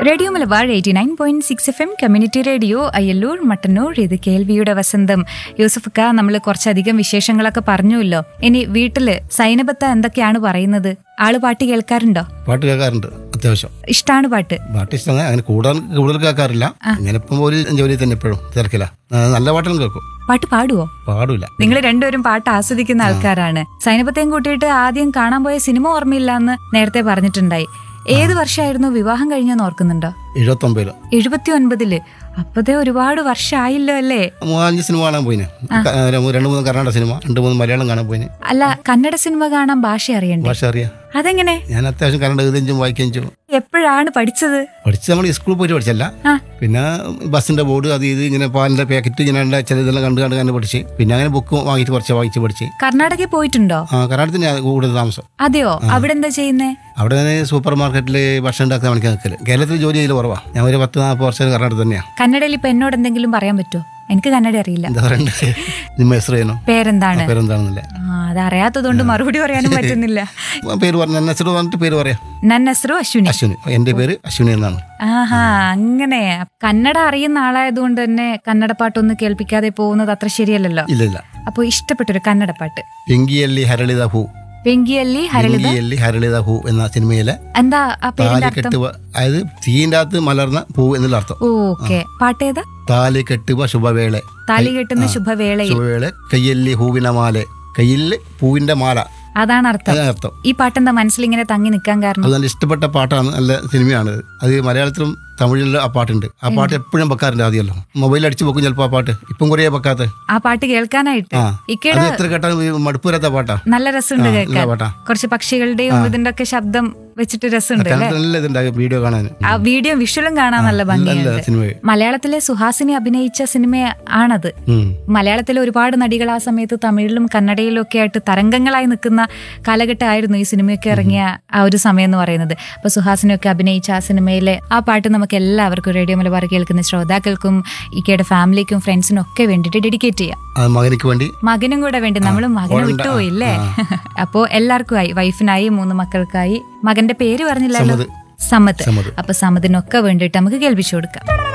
Radio Malabar eighty nine point six F M community radio Ayyallur Mattannur ഇത് കേൾവിയുടെ വസന്തം യൂസഫക്ക നമ്മൾ കുറച്ചധികം വിശേഷങ്ങളൊക്കെ പറഞ്ഞുവല്ലോ ഇനി വീട്ടില് സൈനബത്ത എന്തൊക്കെയാണ് പറയുന്നത് ആള് പാട്ട് കേൾക്കാറുണ്ടോ പാട്ട് കേൾക്കാറുണ്ട് അത്യാവശ്യം ഇഷ്ടാണ് പാട്ട് പാട്ട് ഇഷ്ടം അങ്ങനെ കൂടുതൽ കൂടുതൽ കേൾക്കാറില്ല ഇങ്ങനെ ഇപ്പം ഒരു ജോലി തന്നെ എപ്പോഴും തിരക്കില്ല ആ, നല്ല പാട്ടും കേൾക്കും പാട്ട് പാടുവോ പാടില്ല നിങ്ങൾ രണ്ടുപേരും പാട്ട് ആസ്വദിക്കുന്ന ആൾക്കാരാണ് സൈനബത്തെയും കൂട്ടിയിട്ട് ആദ്യം കാണാൻ പോയ സിനിമ ഓർമ്മയില്ല എന്ന് നേരത്തെ പറഞ്ഞിട്ടുണ്ടായി ഏത് വർഷമായിരുന്നു വിവാഹം കഴിഞ്ഞെന്ന് ഓർക്കുന്നുണ്ടോ എഴുപത്തൊമ്പതിലോ എഴുപത്തി ഒൻപതില് അപ്പതേ ഒരുപാട് വർഷമായില്ലോ അല്ലേ മൂന്നാലഞ്ച് സിനിമ കാണാൻ പോയിന് ക- രണ്ട് മൂന്ന് കർണാടക സിനിമ രണ്ട് മൂന്ന് മലയാളം കാണാൻ പോയിന് അല്ല കന്നഡ സിനിമ കാണാൻ ഭാഷ അറിയണ്ടേ ഭാഷ അറിയാം അതെങ്ങനെ ഞാൻ അത്യാവശ്യം കന്നഡ എഴുതിഞ്ചും വായിക്കുകയും എപ്പോഴാണ് പഠിച്ചത് പഠിച്ച് നമ്മൾ സ്കൂളിൽ പോയിട്ട് പഠിച്ചല്ല ആ പിന്നെ ബസ്സിന്റെ ബോർഡ് അത് ഇത് ഇങ്ങനെ പാലിന്റെ പാക്കറ്റ് ഇങ്ങനെ ഉള്ള ചില ഇതെല്ലാം കണ്ട് കണ്ട് കണ്ട് പഠിച്ച് പിന്നെ അങ്ങനെ ബുക്ക് വാങ്ങിച്ച് കുറച്ച് വായിച്ച് പഠിച്ച് കർണാടകയിൽ പോയിട്ടുണ്ടോ ആ കർണാടകത്തിന് കൂടുതൽ താമസം അതെയോ അവിടെ എന്താ ചെയ്യുന്നേ അവിടെ ഞാൻ സൂപ്പർ മാർക്കറ്റിൽ ഭക്ഷണം ഉണ്ടാക്കുന്ന പണിക്ക് നിൽക്കല് കേരളത്തിൽ ജോലി ചെയ്യൽ കുറവാണ് ഞാൻ ഒരു പത്ത് നാൽപ്പത് വർഷം കർണാടക തന്നെയാണ് കന്നഡയിൽ ഇപ്പൊ എന്നോട് എന്തെങ്കിലും പറയാൻ പറ്റുമോ എനിക്ക് കന്നഡ അറിയില്ല എന്താ പറയണ്ടേ നിമ്മ ಹೆಸರು ಏನು പേരെന്താണ് പേരെന്താണെന്നില്ല ആ അതറിയാത്തതുകൊണ്ട് മറുപടി പറയാനും പറ്റുന്നില്ല പേര് പറഞ്ഞു എന്നെ ಹೆಸರು പറഞ്ഞിട്ട് പേര് പറയാം ನನ್ನ ಹೆಸರು അശ്വിനി അശ്വിനി എൻ്റെ പേര് അശ്വിനി എന്നാണ് ആഹാ അങ്ങനെ കന്നഡ അറിയുന്ന ആളായതുകൊണ്ട് തന്നെ കന്നഡ പാട്ടൊന്ന് കേൾപ്പിക്കാതെ പോകുന്നത് അത്ര ശരിയല്ലല്ലോ ഇല്ല ഇല്ല അപ്പൊ ഇഷ്ടപ്പെട്ടൊരു കന്നഡ പാട്ട് പെങ്കിಯಲ್ಲಿ ಹರಳಿದ ಹೂ പെങ്കിയല്ലി ഹരളിത പെങ്കിಯಲ್ಲಿ ഹരളിದ ಹೂ എന്ന സിനിമയിലെ എന്താ ആ പേരിന്റെ അർത്ഥം താലി കെട്ടുക അതായത് തീൻ്റെ അകത്ത് മലർന്ന പൂ എന്നുള്ള അർത്ഥം ഓക്കെ പാട്ടേതാ താലി കെട്ടുക ശുഭവേള താലി കെട്ടുന്ന ശുഭവേളയിൽ ശുഭവേള കയ്യല്ലി ഹൂവിന മാല കയ്യിൽ പൂവിന്റെ മാല അതാണ് അർത്ഥം അതാണ് അർത്ഥം ഈ പാട്ടെന്താ മനസ്സിലിങ്ങനെ തങ്ങി നിൽക്കാൻ കാരണം അത് നല്ല ഇഷ്ടപ്പെട്ട പാട്ടാണ് നല്ല സിനിമയാണ് അത് മലയാളത്തിലും തമിഴിലും ആ പാട്ടുണ്ട് ആ പാട്ട് എപ്പോഴും വെക്കാറുണ്ട് ആദ്യമല്ലോ മൊബൈലിൽ അടിച്ചു വെക്കും ചിലപ്പോൾ ആ പാട്ട് ഇപ്പം കുറേ വെക്കാത്ത ആ പാട്ട് കേൾക്കാനായിട്ട് ആ ഇക്കയുടെ അത് എത്ര കേട്ടാലും മടുപ്പ് വരാത്ത പാട്ടാ നല്ല രസമുണ്ട് നല്ല കേൾക്കാൻ പാട്ടാ കുറച്ച് പക്ഷികളുടെയും ഇതിന്റെ ഒക്കെ ശബ്ദം വെച്ചിട്ട് രസമുണ്ട് അല്ലേ കണ്ടിട്ട് നല്ല ഇതുണ്ടാകും വീഡിയോ കാണാൻ ആ വീഡിയോ വിഷ്വലും കാണാൻ നല്ല നല്ല ഭംഗിയുണ്ട് സിനിമ മലയാളത്തിലെ സുഹാസിനി അഭിനയിച്ച സിനിമ ആണത് ഉം. മലയാളത്തിലെ ഒരുപാട് നടികൾ ആ സമയത്ത് തമിഴിലും കന്നഡയിലും ഒക്കെ ആയിട്ട് തരംഗങ്ങളായി നിൽക്കുന്ന കാലഘട്ടമായിരുന്നു ഈ സിനിമയൊക്കെ ഇറങ്ങിയ ആ ഒരു സമയം എന്ന് പറയുന്നത് അപ്പൊ സുഹാസിനിയൊക്കെ അഭിനയിച്ച ആ സിനിമയിലെ ആ പാട്ട് നമുക്ക് എല്ലാവർക്കും റേഡിയോ മലബാർ കേൾക്കുന്ന ശ്രോതാക്കൾക്കും ഇക്കയുടെ ഫാമിലിക്കും ഫ്രണ്ട്സിനും ഒക്കെ വേണ്ടിയിട്ട് ഡെഡിക്കേറ്റ് ചെയ്യാം ആ മകനിക്ക് വേണ്ടി മകനും കൂടെ വേണ്ടി നമ്മൾ മകനെ ഓളുണ്ട്. വിട്ടുപോയില്ലേ അപ്പോ എല്ലാവർക്കും ആയി വൈഫിനായി മൂന്ന് മക്കൾക്കായി മകന്റെ പേര് പറഞ്ഞില്ലല്ലോ സമദ്. സമത് സമദ്. അപ്പൊ സമതിനൊക്കെ വേണ്ടിയിട്ട് നമുക്ക് കേൾപ്പിച്ചു കൊടുക്കാം